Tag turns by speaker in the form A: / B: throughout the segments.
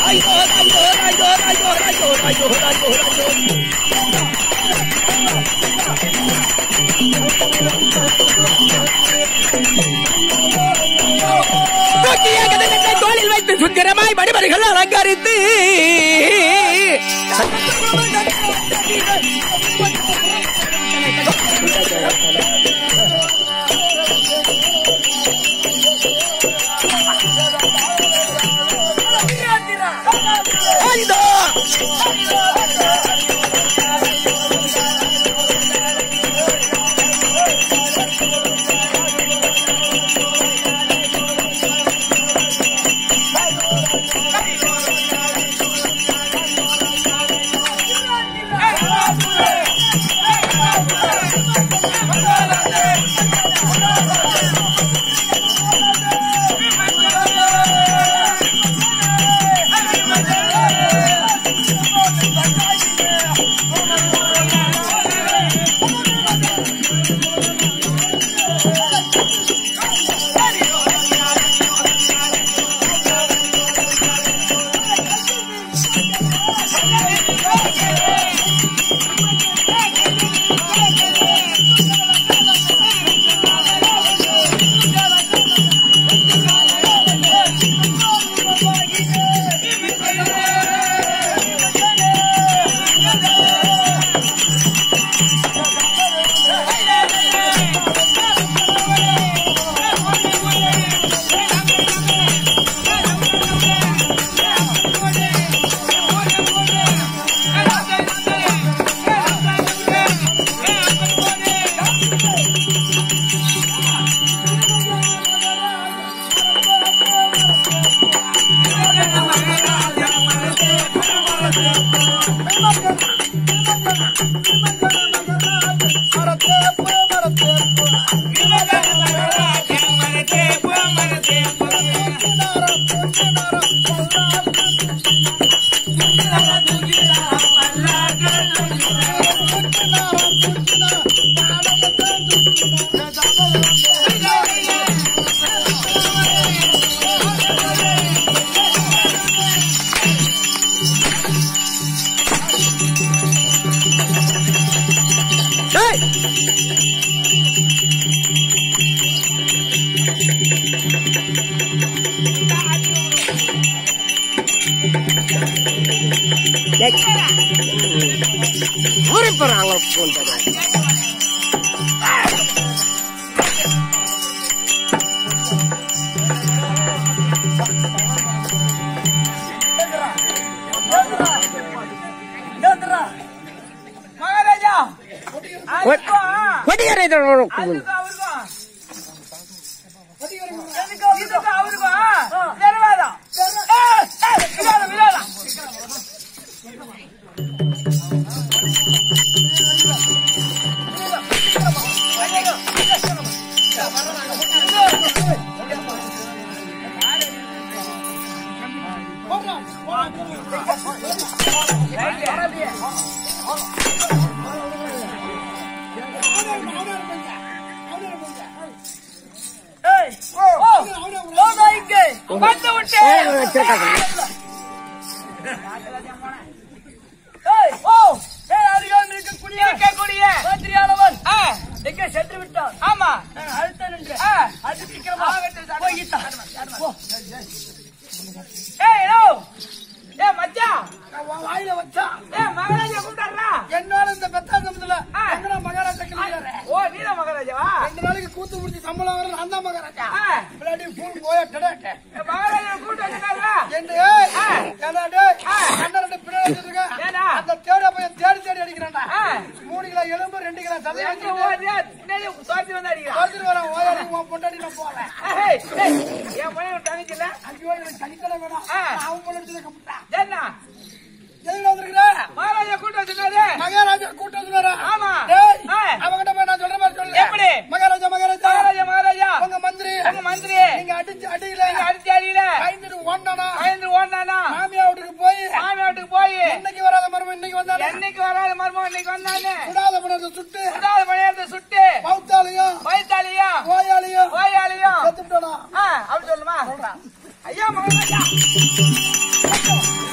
A: தூக்கிய கதகத்தை தோளில் வைத்து சுந்தரமாய் மணிமணிகள் அலங்கரித்து ஐந்தோ டேய் ஊறி போறாங்க போன்றது
B: மகாராஜா
A: கொடியரை
B: அவருக்கும் எனக்கும் இதுக்கும் அவருக்கும் நிர்வாதம் விரோதம் விரோதம் ஏய், ஓ, போங்க இங்கே. வந்து விட்டேன். ஏய், ஓ, ஏய், அருகாமையில் இருக்கக்கூடிய இருக்கக்கூடிய மந்திரியானவர், ஆ, எங்கே சென்று விட்டார்? ஆமா நான் அழுத்த நின்று. ஆ, அது சீக்கிரமா போய் ஈட்டான். போ. ஏய், யோ. ஏய், மச்சான்.
C: வாயில வச்சா
B: ஏய், மகாராஜா கூப்பிட்டாருடா.
C: என்னோட இந்த பெத்தாந்தத்துல
B: ஆ.
C: எங்கடா மகாராஜா கிளியாரு
B: ஓ, நீதான் மகாராஜாவா?
C: ரெண்டு நாளைக்கு கூத்து முடிச்சு சம்பளம் வர நான் தான் மகாராஜா
B: ஆ,
C: விளையாடி பூன் போய டடேட்டே
B: ஏய், மகாராஜா கூப்பிட்டு வச்சிருக்காருடா.
C: என்று ஏய்
B: ஆ.
C: ஏடா டேய்
B: ஆ.
C: அண்ணன் ரெண்டு பின்னாடி வச்சிருக்க
B: ஏடா?
C: அந்த தேட பையன் தேடி தேடி அடிக்கிறான்டா
B: ஆ.
C: மூணு கிலோ எலும்பு ரெண்டு கிலோ சதை
B: எங்க ஓடுறியா? பின்னாடி துரத்தி வந்து அடிக்கிறான்.
C: பார்த்துட்டு வரேன் ஓயாடி உன் பொண்டாட்டி நான் போறேன்
B: ஏய், ஏய், என் பையன் ஒரு தங்கச்சி இல்ல?
C: ஐயோ எனக்கு சனிக்கிழமை வேணும்
B: ஆ.
C: நான் அவன் பொண்டாட்டி கம்பிட்டான்
B: என்ன?
C: எதுக்கு வந்திருக்கிற
B: மகாராஜா கூப்பிட்டு வச்சிருக்காரு.
C: மகாராஜா கூட்டம் வர
B: ஆமா.
C: டேய்
B: ஆ.
C: அவங்கிட்ட போய் நான் சொல்ற மாதிரி சொல்லு
B: எப்படி?
C: மகாராஜா மகாராஜா
B: மகாராஜா, மகாராஜா.
C: உங்க மந்திரி
B: உங்க மந்திரி
C: நீங்க அடிச்சு அடியில
B: நீங்க அடிச்சு அடியில
C: பயந்துட்டு ஓண்டானா
B: பயந்து ஓடினானா
C: மாமியா வீட்டுக்கு போய்
B: மாமி வீட்டுக்கு போய்
C: இன்னைக்கு வராத மருமன் இன்னைக்கு வந்தானே
B: என்னைக்கு வராத மர்மம் இன்னைக்கு வந்தானே
C: சுடாத பணத்தை சுட்டு
B: சுடாத பணியாரத்தை சுட்டு
C: பௌத்தாலையும்
B: வயிற்றாலையும்
C: ஓயாலையும்
B: ஓயாலையும்
C: செத்துட்டானா
B: ஆ, அப்படி சொல்லுமா ஐயா மகாராஜா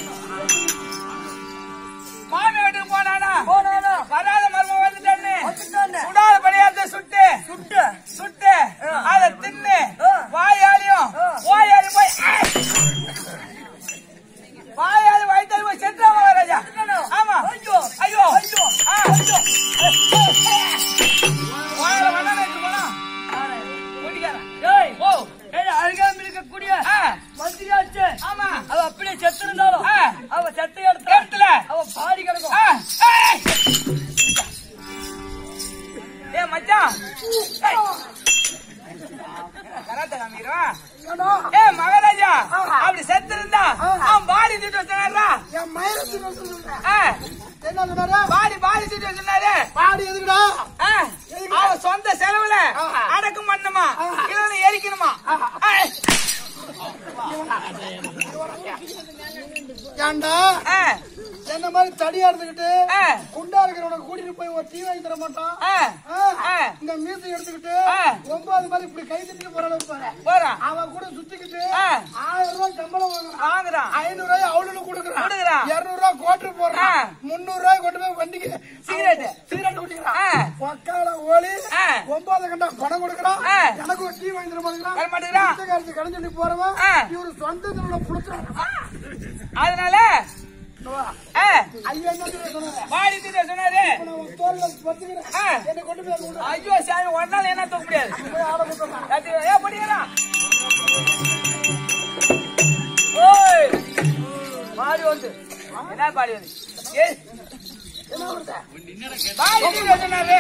A: மாமி வீட்டுக்கு போனானா
B: போனானா
A: வராத மர்மம் வந்துட்டான்னு
B: வந்துட்டானே.
A: சுடாத பணியாரத்தை சுட்டு
B: சுட்டு
A: சுட்டு அதை தின்னு
B: ஆ.
A: வாயாலையும்
B: ஆ.
A: வாயாலி போய் ஆ! வாயாலி வயிற்றாலி போய் சென்றா மகாராஜா ஆமா
B: ஐயோ
A: ஐயோ
B: ஐயோ
A: ஆ.
B: ஐயோ
A: வாயால வண்ணால எடுத்து போனா குடிக்காரன்
B: ஏய்
A: ஓ
B: ஏய் அருகாமல் இருக்கக்கூடிய
A: ஆ.
B: மந்திரியாச்சு
A: ஆமா
B: அவ அப்படியே செத்து இருந்தாலும்
A: ஆ.
B: அவ செத்த இடத்துல
A: இடத்துல.
B: அவ பாடி கிடக்கும்
A: ஆ. ஏய். ஏ மச்சான் ஏய். கராத்தே காமிக்கிறவா
C: ஏண்டா,
A: ஏ மகாராஜா அப்படி செத்து இருந்தா அவன் பாடி தூட்டு வச்சாரா
C: என் மயிரத்துக்கு வந்து சொல்றேன்.
A: ஆ,
C: என்ன சொன்னாரு?
A: பாடி பாடி தூட்டு வச்சிருந்தாரு
C: பாடி எதுக்குடா?
A: ஆ, அவன் சொந்த செலவுல அடக்கம் பண்ணுமா இல்லைன்னா எரிக்கணுமா ஏய்,
C: ஏண்டா,
A: ஆ,
C: என்ன மாதிரி தடியா இருந்துகிட்டு
A: ஆ,
C: குண்டா இருக்கிறவனை கூட்டிட்டு போய் ஒரு டீ வாங்கி தர மாட்டான்
A: ஆ,
C: ஆ,
A: ஆ.
C: இந்த மீசை எடுத்துக்கிட்டு
A: ஆ.
C: ஒன்பது மாதிரி இப்படி கை தட்டி போற அளவுக்கு பாரு.
A: போறான்
C: அவன் கூட சுத்திக்கிட்டு
A: ஆ.
C: ஆயிரம் ரூபாய் சம்பளம் வாங்குறான்
A: வாங்குறான்
C: ஐநூறு ரூபாய் அவளுக்கு கொடுக்குறான்
A: கொடுக்குறான்.
C: இருநூறு ரூபாய் கோட்டர் போடுறான்
A: ஆ.
C: முன்னூறு ரூபாய் கொண்டு போய் வண்டிக்கு
A: சிகரெட்டு.
C: சிகரெட் குடிக்கிறான்
A: ஆ.
C: ஒக்கால ஓலி
A: ஆ.
C: ஒன்பது கண்டா பணம் கொடுக்குறான்
A: ஆ.
C: எனக்கு ஒரு டீ வாங்கி தர மாட்டேங்கிறான்
A: தர மாட்டேங்கிறான்.
C: பிச்சைக்காரத்து கடன் சொல்லி போறவன்
A: ஆ.
C: இவரு சொந்தத்துல உள்ள புடிச்சான்
A: அதனால ஆ,
C: ஐயா என்ன தெரியுமா சொன்னாரு
A: பாடி தூட்டு சொன்னாரு
C: இப்ப நான் உன் தோல்ல பத்துக்கிறேன்
A: ஆ.
C: என்னை கொண்டு போய் அங்க விடு.
A: ஐயோ சாமி ஒரு நாள் என்ன தூக்க முடியாது
C: போய் ஆட கொடுத்துறான்
A: கத்தி- ஏ படிக்கலாம் ஓய் பாடி வந்து என்ன பாடி வந்து ஏய்,
C: என்ன வருது
A: பாடி தூட்டு சொன்னாரு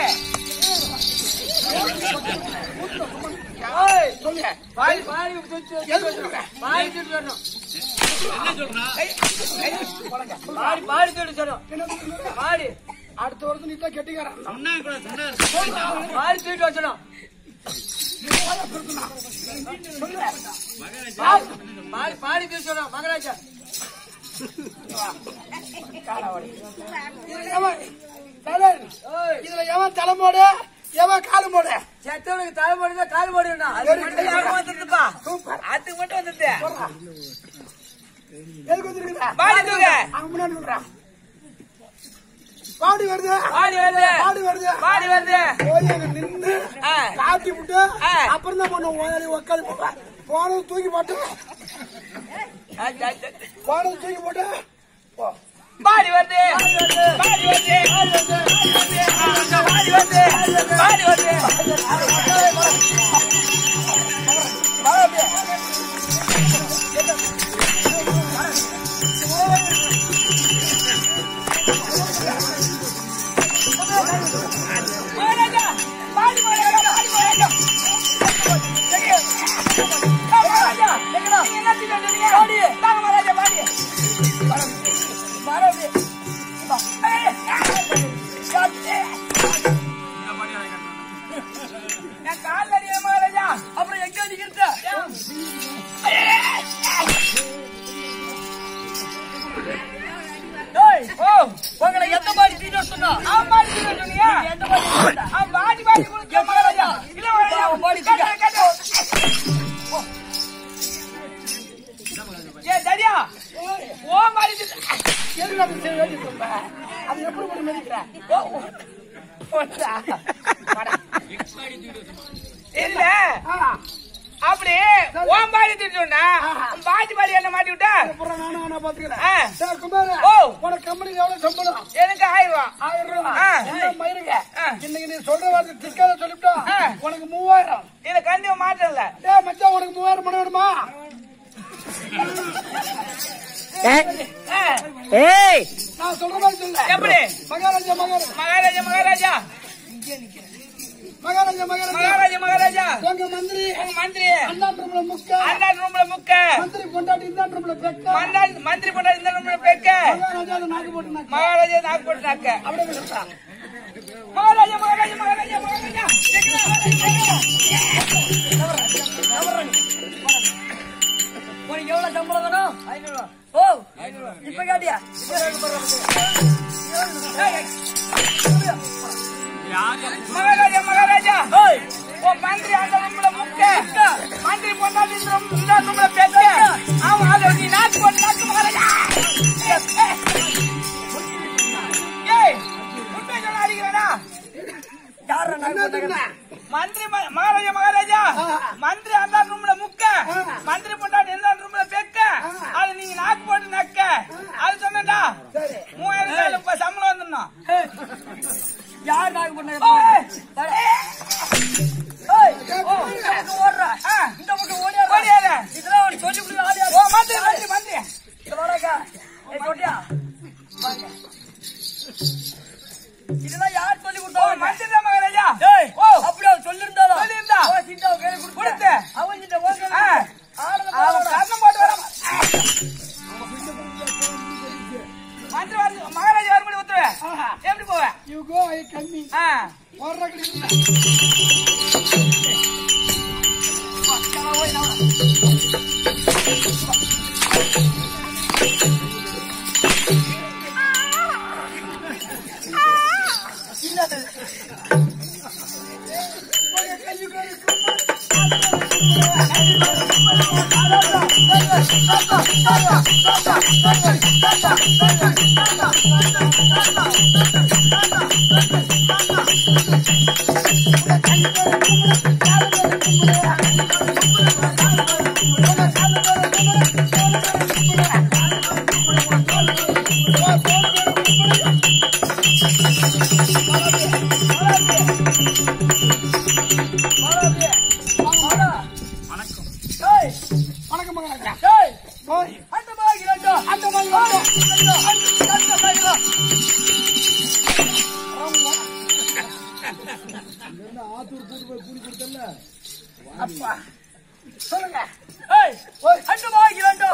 A: ஓய்
C: சொல்லுங்க
A: பாடி பாடி தூட்டு
C: எதுக்கு சொல்லுங்க
A: பாடி தூட்டு சொல்லணும் ஏய், ஏய், பாடி பாடி தூட்டு சொல்லணும்
C: என்ன சொல்லுங்க
A: பாடி
C: அடுத்த வருஷம் நீ தான் கெட்டிக்காரன்
A: பாடி தூட்டு வச்சணும் பாடி பாடி தூட்டு சொல்லணும் மகராஜா
C: இதுல எவன் தலைவர், இதுல எவன் தலை போடு எவன் காலு போடு
A: செத்தவனுக்கு தலை போடுதா கால் போடுனா அது மட்டும் யாருக்கும் வந்துருதுப்பா அதுக்கு மட்டும் வந்துருது
C: எதுக்கு வந்துருக்குற
A: பாடி தூக்க
C: அங்க முன்னாடி விடுறான் பாடி வருது
A: பாடி வருது
C: பாடி வருது
A: பாடி வருது
C: போய் அங்க நின்னு
A: ஆ.
C: காட்டி விட்டு
A: ஆ.
C: அப்புறம் தான் பண்ண ஓயாளி உக்காந்து போவேன் போனது தூக்கி போட்டு போனது தூக்கி போட்டு போ
A: பாடி வருது பாடி வருது பாடி வருது பாடி வருது மகாராஜா பாடி மகாராஜா பாடி மகாராஜா மகாராஜா எங்கடா என்ன சொல்றீங்க பாடி தாங்க மகாராஜா பாடி மகாராஜா நான் கால் அடிக்கிற மகாராஜா
B: அப்புறம் எங்க அடிக்கிறது ஏய்
A: ஓ
B: உங்களை எந்த மாதிரி தீட்டு சொன்னா
A: அவன் பாடி தூக்க சொன்னியா
B: எந்த மாதிரி தீட்டு
A: அவன் பாடி பாடி கொடுத்த மகாராஜா இல்ல மகாராஜா
B: அவன் பாடி
A: கேட்டு, கேட்டு. ஏ தடியா ஓ பாடி தூக்க
C: எதுக்கு அப்படி செய்ய வேண்டியது ரொம்ப? அது எப்படி பண்ணி மதிக்கிறேன்
A: ஓ, ஓ. போடா. வாடா. இல்ல அப்படி ஓம் பாடி திட்டுனா பாட்டி பாடி என்ன மாட்டி விட்டா
C: அப்புறம் நானும் அவனை பாத்துக்கிறேன்
A: ஆ.
C: டேய் குமாரு,
A: ஓ.
C: உனக்கு கம்பெனிக்கு எவ்வளவு சம்பளம்
A: எனக்கு ஆயிரம் ரூபா
C: ஆயிரம் ரூபாய்
A: ஆ.
C: என்ன மயிருங்க
A: ஆ.
C: இன்னைக்கு நீ சொல்ற வார்த்தை திக்காத சொல்லிவிட்டோம்
A: ஆ.
C: உனக்கு மூவாயிரம்
A: இத கண்டிப்பா மாற்றம் இல்ல
C: டேய் மச்சான் உனக்கு மூவாயிரம் பண்ண வேணுமா
A: ஏய்
C: நான் சொல்ற மாதிரி சொல்ல
A: எப்படி
C: மகாராஜா மகாராஜா
A: மகாராஜா மகாராஜா
C: மகாராஜா மகாராஜா
A: மகாராஜா மகாராஜா
C: உங்க மந்திரி
A: உங்க மந்திரி
C: அண்ணான் ரூம்ல முக்க
A: அண்ணா ரூம்ல முக்க
C: மந்திரி பொண்டாட்டி இந்த ரூம்ல பெக்க
A: மன்னாள் மந்திரி பண்ண இந்த ரூம்ல பெக்க
C: மகாராஜா அதை நாக்கு போட்டு நாக்கு
A: மகாராஜா நாக்கு போட்டு நாக்க
C: அப்படியே விட்டுட்டான்.
A: மகாராஜா மகாராஜா மகாராஜா மகாராஜா
B: உனக்கு எவ்வளவு சம்பளம் வேணும் ஐநூறு ஓ இப்ப கேட்டியா
A: மகாராஜா மகாராஜா ஓ மந்திரி அந்த ரூம்ல முக்க மந்திரி பொண்ணாடி இந்த room- இந்த ரூம்ல பெக்க அவன் அதை நீ நாக்கு போட்டு நாக்கு மகாராஜா
B: வாங்க. இதெல்லாம் யார் சொல்லி
A: ஓ
B: கொடுத்தாங்க
A: மந்திரி தான் மகாராஜா
B: டேய்,
A: ஓ
B: அப்படி அவன் சொல்லியிருந்தாலும்
A: சொல்லியிருந்தா.
B: ஓ, சீதாவை கையில கொடுத்து.
A: கொடுத்து.
B: அவன் கிட்ட ஓசை
A: ஆ.
B: ஆடுறத
A: அவன்
B: பாருடா.
A: கண்ணம் போட்டு வர மந்திரி வர மகாராஜா வரும்படி உத்தரவு
C: ஆஹா.
A: எப்படி போவ
C: யூ கோ ஐ கம்மி
A: ஆ
C: ஓடுற கிடையாது
B: டேய்,
C: வணக்கம் மகாராஜா
B: டேய்,
C: போய்
B: அந்த மாதிரி இரண்டா.
C: அந்த மாதிரி வாங்க.
B: அந்த மாதிரி இரண்டா.
C: அப்பா சொல்லுங்க
B: ஏய், அந்த மாதிரி இரண்டா.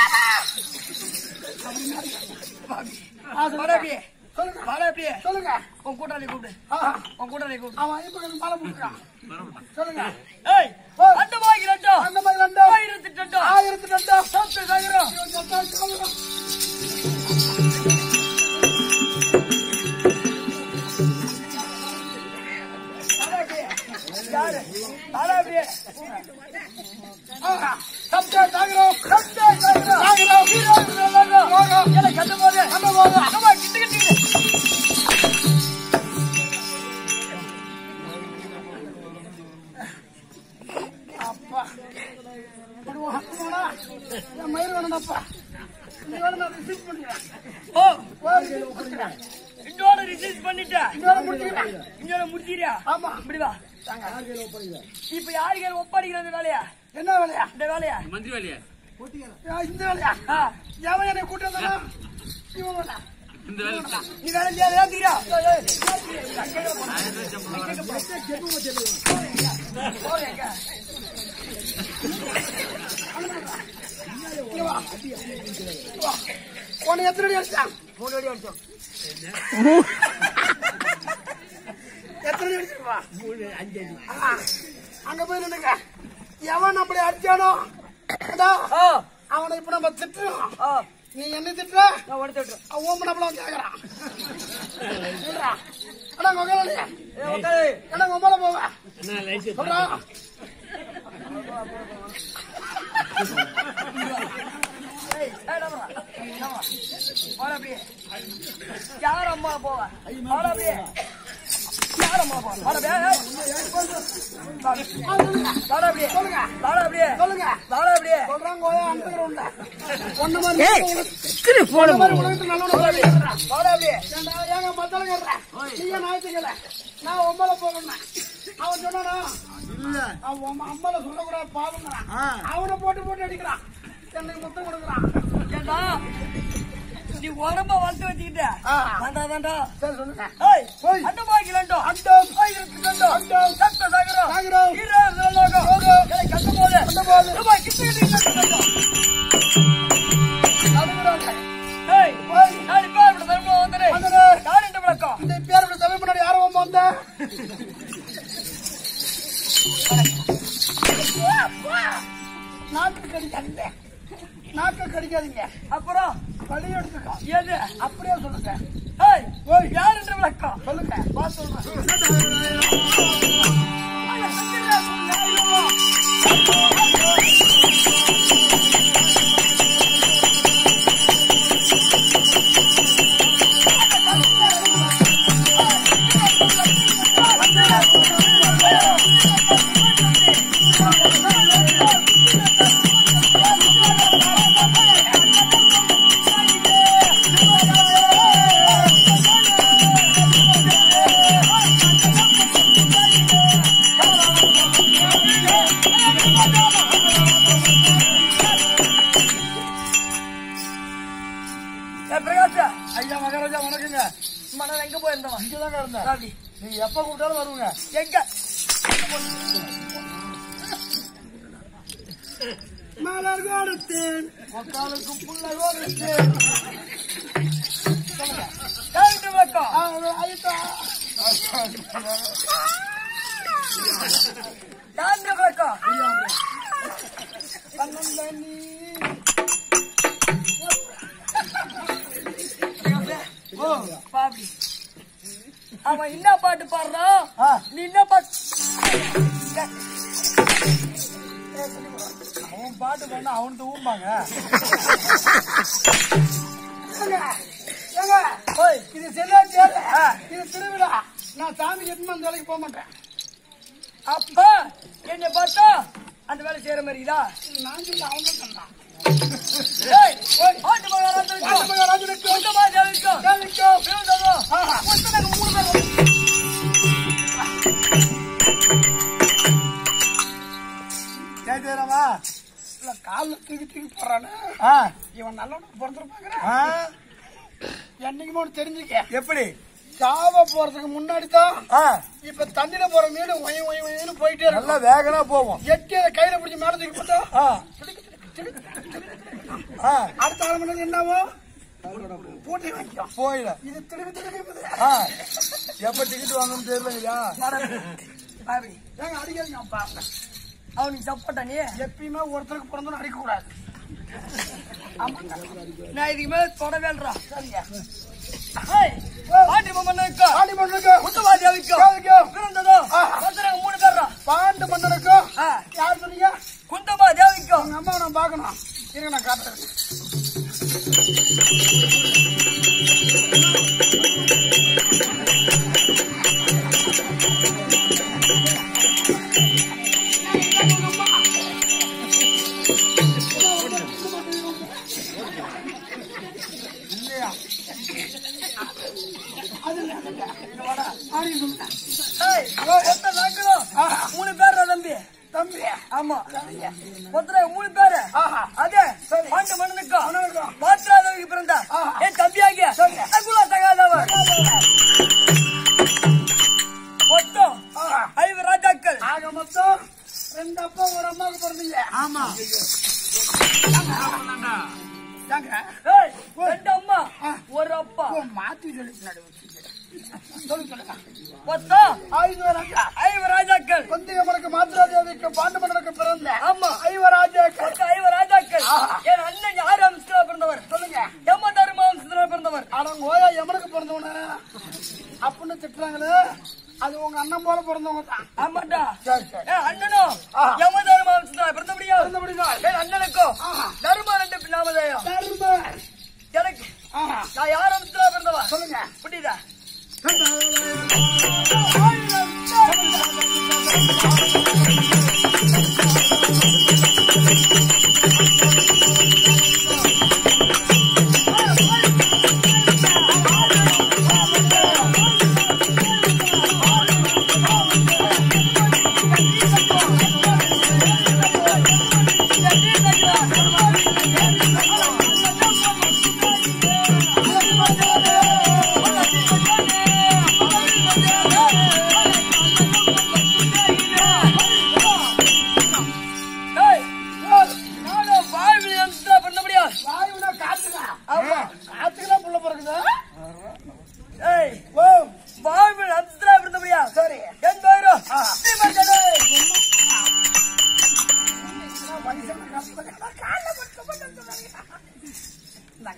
B: வாடா அப்படியே.
C: சொல்லுங்க
B: வாடா அப்படியே.
C: சொல்லுங்க
B: உன் கூட்டாளி கூப்பிடு
C: ஆஹா.
B: உன் கூட்டாளி கூப்பிடு
C: அவன் இப்ப எனக்கு மாலை போட்டுருக்கான் சொல்லுங்க
B: ஏய், அந்த மாதிரி இரண்டா.
C: அந்த மாதிரி ரெண்டா
B: ஆயிரத்தி ரெண்டா.
C: ஆயிரத்தி ரெண்டா
B: சாப்பிட்டு சாகுறோம். யாரு? வாடா அப்படியே.
C: சப்தா சாகுறோம்
B: சப்தா சாகுறோம்.
C: சாகுறோம்
B: ஹீரோ இருந்தாலும் ஏலே, கண்டு போது.
C: கண்டு போது.
B: அம்மா, கிட்டு, கிட்டு, கிட்டு.
C: அப்பா இப்படி ஒரு ஹக்கு போனா என் மயிர் வேணும்டாப்பா நீ வேணும் நான் ரிசீவ் பண்ணிக்கிறேன்
B: ஓ,
C: போய்
B: இன்னோட ரிசீவ் பண்ணிட்டேன்
C: இன்னொரு முடிச்சுக்கிறேன்
B: இன்னொரு முடிச்சிரியா
C: ஆமா
B: இப்படி வா இப்ப யாரு கையில ஒப்படைக்கிற இந்த வேலையா
C: என்ன வேலையா
B: இந்த வேலையா
C: ஆ, இந்த வேலையா
B: ஆ,
C: எவன் என்னை கூட்டம் வந்தானா? இவன் வேணா
B: நீ வேலை செய்யாத ஏத்துக்கிறா
C: உன்னை எத்தனை அடி அடிச்சான்
B: மூணு அடி அடிச்சோம்
C: எத்தனை அடி அடிச்சிருப்பா ஆ, அங்க போய் நின்னுங்க எவன் அப்படி அடிச்சானோ அதா,
B: ஆ,
C: அவனை இப்ப நம்ம திட்டுறோம்
B: ஆ,
C: நீ என்ன திட்டுற
B: நான் உடச்சு விட்டுறேன்
C: அவன் ஓமன் அப்பலாம் கேக்குறான் சொல்றா அண்ணா கொங்கலி
B: ஏய், உட்காரு.
C: அண்ணா கொம்பல போவ சொல்றா
B: ஏய், ஏய், நம்ம வா. நம்ம வா. வாடா அப்படியே. யார் அம்மா போவா வாடா அப்படியே யார் அம்மா போவா வாடா அப்படியே ஏய். வாடா அப்படியே
C: சொல்லுங்க.
B: வாடா அப்படியே
C: சொல்லுங்க
B: வாடா அப்படியே
C: சொல்றாங்க கோயா அனுப்புகிறோம்ல ஒன்ன மாதிரி ஒன்ன மாதிரி உலகத்துக்கு நல்லவன சொல்றா
B: வாடா அப்படியே
C: ஏண்டா ஏங்க மத்தல கேட்ற நீங்க ஞாயிற்றுக்கல நான் ஒம்பல போகணும் அவன் சொன்னானா அவன் உம்ம- அம்மால சொல்லக்கூடாது பாவங்கிறான் அவனை போட்டு போட்டு அடிக்கிறான் எனக்கு முத்தம் கொடுக்குறான்
B: ஏண்டா நீ உடம்ப வளர்த்து வச்சுக்கிட்ட
C: ஆ.
B: வேண்டாம் வேண்டாம்
C: சரி சொல்லுங்க
B: ஏய்
C: ஓய்.
B: அந்த மாதிரி ரெண்டும்
C: அண்டம்
B: ஆயிரத்தி ரெண்டும்
C: அண்டம்
B: சத்த சாகரம்
C: சாகரம்
B: ஈரோ லோகம்
C: லோகம்.
B: ஏய், கண்ட போது
C: கண்ட போது.
B: ஏம்மா, கிட்ட கிட்ட கிட்ட கிட்ட.
C: நடுங்குறாங்க.
B: ஏய்
C: ஓய்.
B: நான் இப்ப இப்படி தர்மம் வந்துடு
C: வந்துடு.
B: யார் இந்த விளக்கம்
C: இந்த பேர் இப்படி சபை முன்னாடி யாரும் ஒம்ப வந்த நாக்கு கடிக்காதீங்க நாக்கு கடிக்காதீங்க
B: அப்புறம்
C: வழி எடுத்துக்கோ
B: எது
C: அப்படியே சொல்லுங்க
B: ஏய்
C: ஓய்.
B: யார் இந்த விளக்கம்
C: சொல்லுங்க வா சொல்றேன்
B: ஏய் ஏ பிரகாஷா
C: ஐயா மகாராஜா வணக்கங்க
B: மணல் எங்க போயிருந்தவன்
C: இங்கதாங்க இருந்தேன்
B: அப்படி
C: நீங்க எப்ப கூப்பிட்டாலும் வருவங்க
B: எங்க
C: மலர் கொடுத்தேன் மக்களுக்கு புள்ள கொடுத்தேன்
B: கேட்டு பக்கம் கேட்டு பக்கம் பாப்பி அவன் என்ன பாட்டு பாடுறான்
C: ஆ.
B: நீ என்ன பாட்டு
C: அவன் பாட்டு பண்ண அவன்கிட்ட ஊம்பாங்க
B: ஓய்
C: இது சரியா தேவை இது திருவிழா நான் சாமி எட்டுமா அந்த வேலைக்கு போக மாட்டேன்
B: அப்பா என்ன பார்த்தா அந்த வேலை செய்யற மாதிரிதா
C: நான் சொல்ல அவன் தான் சொன்னான்
B: ஏய் ஆட்டு மகாராஜனுக்கும்
C: ஆட்டு மகாராஜனுக்கும்
B: சொந்த மகாராஜனுக்கும்
C: தேவைக்கும்
B: விழுந்ததும்
C: ஆஹா.
B: மொத்தம் மூணு பேர்
C: கேட்டுறவா இல்ல காலில் தூக்கி தூக்கி போறானே இவன் நல்லவனுக்கு பிறந்திருப்பாங்க என்னைக்குமே ஒண்ணு தெரிஞ்சுக்க
A: எப்படி
C: சாவ போறதுக்கு முன்னாடி தான் இப்ப தண்ணியில போற மீன் ஒய் ஒய் ஒய்னு போயிட்டே இருக்கும்
A: நல்லா வேகனா போவோம்
C: எட்டி அதை கையில பிடிச்சி மேல தூக்கி போட்டா
A: ஆ, ஆ,
C: அடுத்த ஆள் மணி என்னவோ பூட்டி வைக்கும்
A: போயிட
C: இது திருப்பி திருப்பி போகுது.
A: ஆ, எப்ப டிக்கெட் வாங்கணும்னு தெரியலையா
B: பாப்பி
C: ஏங்க அடிக்காதீங்க அப்பா
B: அவனுக்கு சப்போட்டா நீ
C: எப்பயுமே ஒருத்தருக்கு பிறந்தோன்னு அடிக்க கூடாது
B: நான் இதுக்கு மேல தொடவேல்றா
C: சரிங்க
B: ஏய் ஆட்டு மன்னனுக்கும்
C: பாண்டி மன்னனுக்கு
B: குந்தவாதியாவுக்கும்
C: தேவைக்கும்
B: விழுந்ததும்
C: ஆஹா.
B: மொத்தம் மூணு பேர்றா
C: பாண்டு மன்னனுக்கும்
B: ஆ.
C: யார் சொன்னீங்க
B: குந்தமா தேவிக்கும்
C: அவங்க அம்மாவை நான் பார்க்கணும் இருங்க நான் காட்டுறேன்
A: இல்லையா
B: ஏய் மொத்த நாங்களும் மூணு பேர்றா தம்பி
C: தம்பி
B: ஆமா மொத்தம் மூணு பேரு
C: ஆஹா.
B: அதே பாண்டு மன்னனுக்கும்
C: மன்னனுக்கும்.
B: பாத்திராதவிக்கு பிறந்தா
C: ஆஹா.
B: என் தம்பியாகிய அகுலா தகாதவன் மொத்தம்
C: ஆஹா.
B: ஐவர் ராஜாக்கள்
C: ஆக மொத்தம் ரெண்டு அப்பா ஒரு அம்மாவுக்கு பிறந்தீங்க
A: ஆமா
C: ஏங்க
B: ஏய், ரெண்டு அம்மா ஒரு அப்பா
C: ஓ, மாத்தி சொல்லி சொல்லு சொல்லுங்க
B: மொத்தம்
C: ஐவராஜா
B: ஐவர் ராஜாக்கள்
C: கொந்தியம்மனுக்கு மாத்திராஜாவிக்கு பாண்டு மன்னனுக்கு பிறந்த
B: ஆமா
C: ஐவராஜாக்கள்
B: மொத்தம் ஐவர் ராஜாக்கள்
C: ஆஹா.
B: என் அண்ணன் யார் அம்சத்துல பிறந்தவர்
C: சொல்லுங்க
B: யம தர்ம அம்சத்துல பிறந்தவர்
C: அடங்கோயா எமனுக்கு பிறந்தவன அப்படின்னு திட்டுறாங்களே அது உங்க அண்ணன் போல பிறந்தவங்க தான்
B: ஆமாண்டா
C: சரி சரி
B: என் அண்ணனும்
C: ஆஹா.
B: யம தர்ம அம்சத்துல பிறந்தபடியா
C: பிறந்தபடிதான்.
B: என் அண்ணனுக்கும்
C: ஆஹா.
B: தர்ம ரெண்டு நாமதேயம்
C: தர்ம.
B: எனக்கு
C: ஆஹா.
B: நான் யார் அம்சத்துல பிறந்தவா
C: சொல்லுங்க
B: புரியுதா ஏய், நானும் வாழ்வில் அம்சத்துல பிறந்தபடியா
C: வாயுனா காத்துக்கா
B: ஆமா
C: காத்துக்கெல்லாம் புள்ள பிறகுதா
B: ஏய்
C: ஓ
B: வாழ்வில் அம்சத்துல பிறந்தபடியா
C: சரி
B: என் பேரும் ஸ்ரீமந்தனே.
C: வயசான காலத்துல காலைல மட்டும் மட்டும் சொல்லுங்க. இந்தாங்க.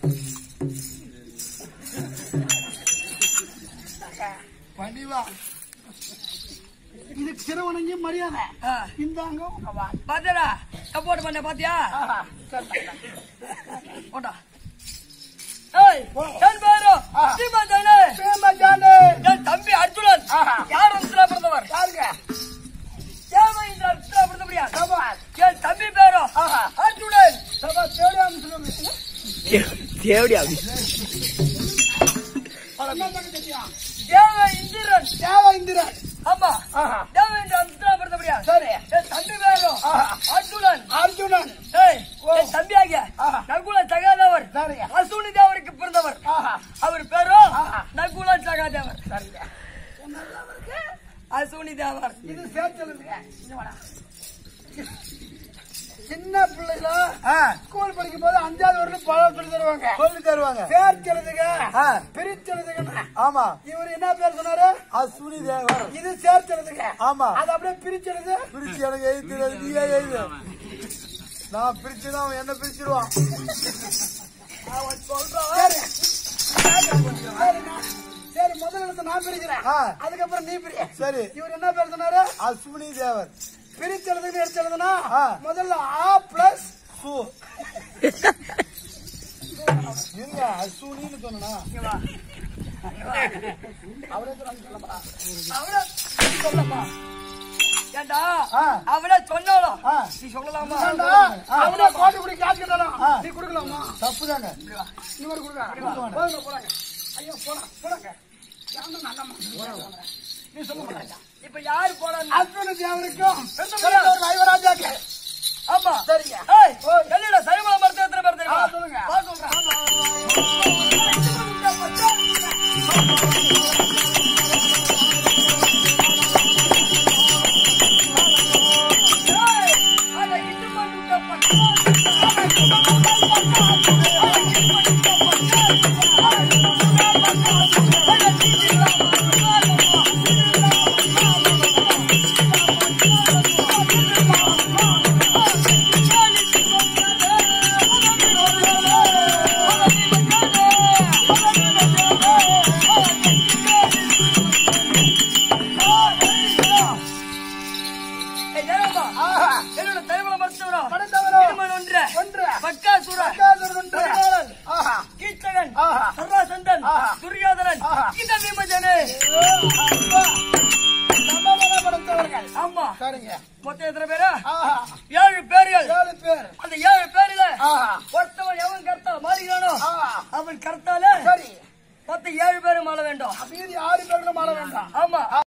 A: பணிவா
C: இதுக்கு சிறுவனங்கி மரியாதை
B: ஆ,
C: இந்தாங்க உங்க வா
B: பாத்தியாடா சப்போர்ட் பண்ண பாத்தியா
C: ஆஹா சரி
B: போட்டா ஏய் என் பேரும்
C: ஆ.
B: ஸ்ரீமந்தனே.
C: பேமஜானே
B: என் தம்பி அர்ஜுனன்
C: ஆஹா.
B: யார் அம்சத்துல பிறந்தவர்
C: யாருங்க
B: ஏமா இந்த அம்சத்துல பிறந்தபடியா
C: சபாஸ்
B: என் தம்பி பேரும்
C: ஆஹா.
B: அர்ஜுனன்
C: சபாஸ் தேடி அனுப்பிச்சு என்ன பண்ண தெரியும்
B: தேவ இந்திரன்
C: தேவ இந்திரன்
B: ஆமா
C: ஆஹா.
B: தேவன் என்று அம்சம் படுத்தபடியா
C: சரி
B: என் தம்பி பேரும்
C: ஆஹா.
B: அர்ஜுனன்
C: அர்ஜுனன்
B: ஏய், என் தம்பியாகிய
C: ஆஹா.
B: நகுல சகாதேவர்
C: சரிங்க.
B: அசூனி தேவருக்கு பிறந்தவர்
C: ஆஹா
B: அவர் பேரும்
C: ஆஹா.
B: நகுல சகாதேவர்
C: சரிங்க
B: அசூனி தேவர்
C: இது சேர்த்துலுங்க இங்க வாடா. சின்ன பிள்ளைல ஸ்கூல் படிக்கும் போது அஞ்சாவது வரலும் பழம் சொல்லி தருவாங்க
D: சொல்லி தருவாங்க
C: சேர்த்தெழுதுங்க
D: ஆ.
C: பிரிச்செழுதுங்க
D: ஆமா
C: இவர் என்ன பேர் சொன்னாரு
D: அஸ்வினி தேவர்
C: இது சேர்த்தெழுதுங்க
D: ஆமா
C: அது அப்படியே பிரிச்செழுது
D: பிரிச்சு எனக்கு எழுதி தெரியாது நீயே எழுது நான் பிரிச்சுதான் அவன் என்ன பிரிச்சிருவான்
C: சரி சரிண்ணா. சரி முதல் எழுத்து நான் பிரிக்கிறேன்
D: ஆ.
C: அதுக்கப்புறம் நீ பிரி
D: சரி
C: இவர் என்ன பேர் சொன்னாரு
D: அஸ்வினி தேவர்
C: பிரிச்செழுதுன்னு எடுத்தெழுதுனா
D: ஆ.
C: முதல்ல ஆ பிளஸ்
D: சு இருங்க அஸ்வினின்னு சொன்னா
C: அவரே சொன்னாங்க சொல்லப்பா
B: அவன சொல்லமா ஏண்டா
D: ஆ.
B: அவன சொன்னாலும்
D: ஆ.
B: நீ சொல்லலாமா
C: ஏண்டா, அவனே கோட்டை குடி காசு கேட்டாலும்
D: ஆ.
C: நீ கொடுக்கலாமா
D: தப்புதாங்க
C: இன்னொரு கொடுக்க போதுங்க போறாங்க ஐயோ போடா போடாங்க யாருன்னா நல்லம்மா. நீ சொல்ல மாட்டாங்க
B: இப்ப யாரு போறான்னு
C: அர்ஜுன தேவருக்கும்
B: பெருந்தமிழர்
C: பெருந்தமிழர் ஐவராஜாக்கு
B: ஆமா
C: சரிங்க
B: ஏய்
C: ஓய்.
B: என்னடா சைமல மரத்தை எத்தனை பேர் தெரியுமா
C: ஆ, சொல்லுங்க.
B: வா சொல்றேன் ஏய், அட இட்டு மண்ணுட்ட பக்கம். ஏய், ஜெயராமா,
C: ஆஹா.
B: என்னோட தலைவல மருத்துவரா
C: படைத்தவரோ.
B: இடுமன் ஒன்று
C: ஒன்று.
B: பக்காசுர
C: பக்காசுரன் ஒன்று. ஆஹா.
B: கீச்சகன்
C: ஆஹா.
B: சர்வாசந்தன்
C: ஆஹா.
B: துரியோதனன்
C: ஆஹா.
B: இந்த விமஜனே
C: அப்பா. சமபல படைத்தவர்கள்
B: ஆமா
C: சரிங்க
B: மொத்தம் எத்தனை பேரு
C: ஆஹா
B: ஏழு பேர்கள்
C: ஏழு பேர்
B: அந்த ஏழு பேருல
C: ஆஹா
B: ஒருத்தவன் எவன் கர்த்தா மாறுகிறானோ
C: ஆஹா
B: அவன் கர்த்தால
C: சரி
B: மொத்த ஏழு பேரும் ஆள வேண்டும்
C: மீதி ஆறு பேர்களும் ஆள வேண்டாம்
B: ஆமா